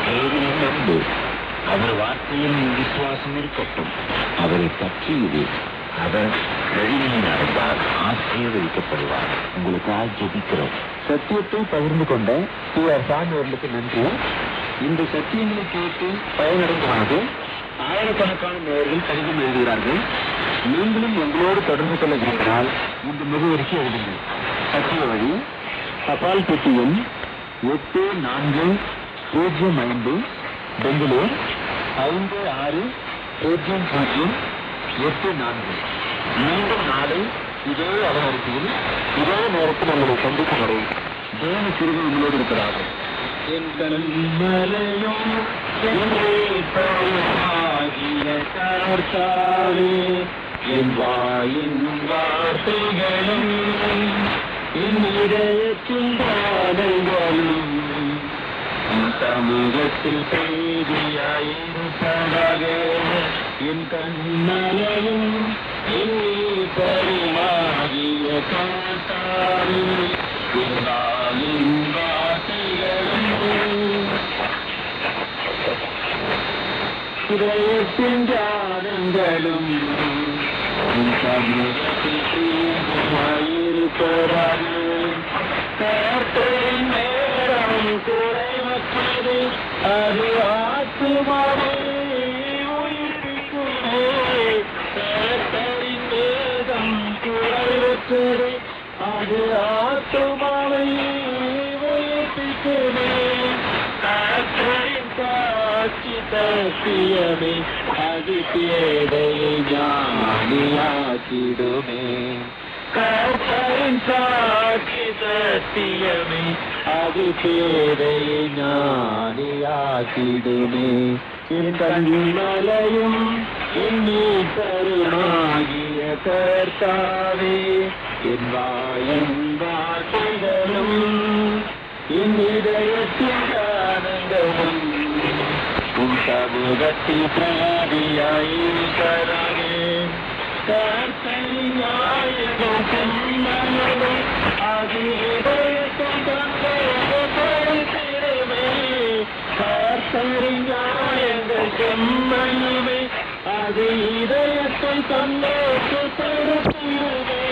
பேரில் நம்பு அவர் வார்த்தையில் நீ விசுவாசம் இருக்கட்டும் அவரை பற்றியது அவர் வழியை நடந்தால் ஆசீர்வதிக்கப்படுவார் உங்களுக்காக ஜெபிக்கிறோம் சத்தியத்தை பகிர்ந்து கொண்ட டி ஆர் சாமி அவர்களுக்கு நன்றி இந்த சத்தியங்களை கேட்டு பயனடைந்தவாறு ஆயிரக்கணக்கான நேயர்கள் கடிதம் எழுதுகிறார்கள் நீங்களும் எங்களோடு தொடர்பு கொள்ள விரும்பினால் இந்த முகவரிக்கு எழுதுங்கள் சத்திய வழி தபால் பெட்டி எண் எட்டு நான்கு பூஜ்ஜியம் ஐந்து பெங்களூர் ஐந்து ஆறு பூஜ்ஜியம் பூஜ்ஜியம் எட்டு நான்கு மீண்டும் நாளை இதே அலவரிசையில் இதே நேரத்தில் உங்களை சந்திக்கும் வரை தேவ சிறுவன் உங்களோடு இருக்கிறார்கள் எங்கள் மலையும் கர்த்தாவே என் வாயின் வார்த்தைகளும் என் இதயத்தின் பாடல்களும் உன் சமூகத்தில் செய்தியாயிருப்பதாக என் கண்ணலையும் என் பரிமாகிய காத்தாரி என் வாயின் வார்த்தைகளும் இதயத்தின் ஜானங்களும் உன் சமூகத்தில் செய்தியாயிருப்பதாக கர்த்தரின் நேரம் குறைவற்றது அது ஆத்துமாவை உயிர்ப்பிக்குமே கர்த்தரின் நேரம் குறைவற்றது அது ஆத்துமாவை உயிர்ப்பிக்குமே கர்த்தரின் காட்சி தப்பியமே அது பேதையை ஞானியாக்கிடுமே கர்த்தரின் சாட்சி சத்தியமே அது பேரையை ஞானியாக்கிடுமே என் கண்மலையும் எண்ணி தருமாகிய கர்த்தாவே என் வாயின் வார்த்தைகளும் என் இதயத்தின் ஆனந்தமும் உன் சமூகத்தில் பிரதியாயிருக்கிறானே அது இதயத்தை சந்தோஷப்படுத்திடுமே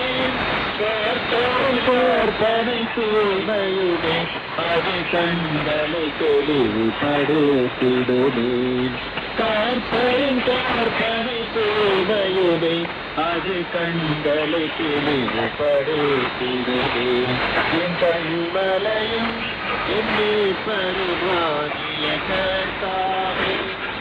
கற்பனை தூய்மையுமே அது கண்களை தெளிவுபடுத்திடுமே கற்பரின் கற்பனை தூய்மையுமே அது கண்களை தெளிவுபடுத்திடுமே என் கண்மலையும் என்னை பருவாகிய கர்த்தாவே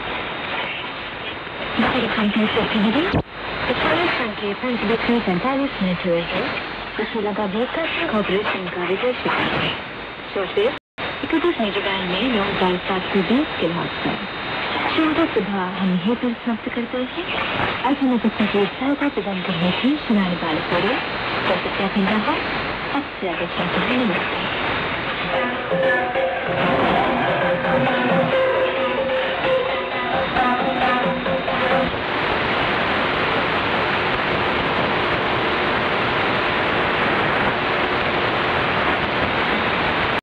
Instead of company's activity, the following country happens to be present at this military head, the Sri Lanka Broadcasting Corporation का leadership. Sources, इकतीस मेजर बैंड में नौ हजार सात सौ बीस के हादसा चिंता सुबह हम यहीं पर समाप्त करते हैं आज हमें पुस्तक की सहायता प्रदान करने की सुनाने वाले पड़े डॉक्टर क्या अब से आगे चलते हैं नमस्ते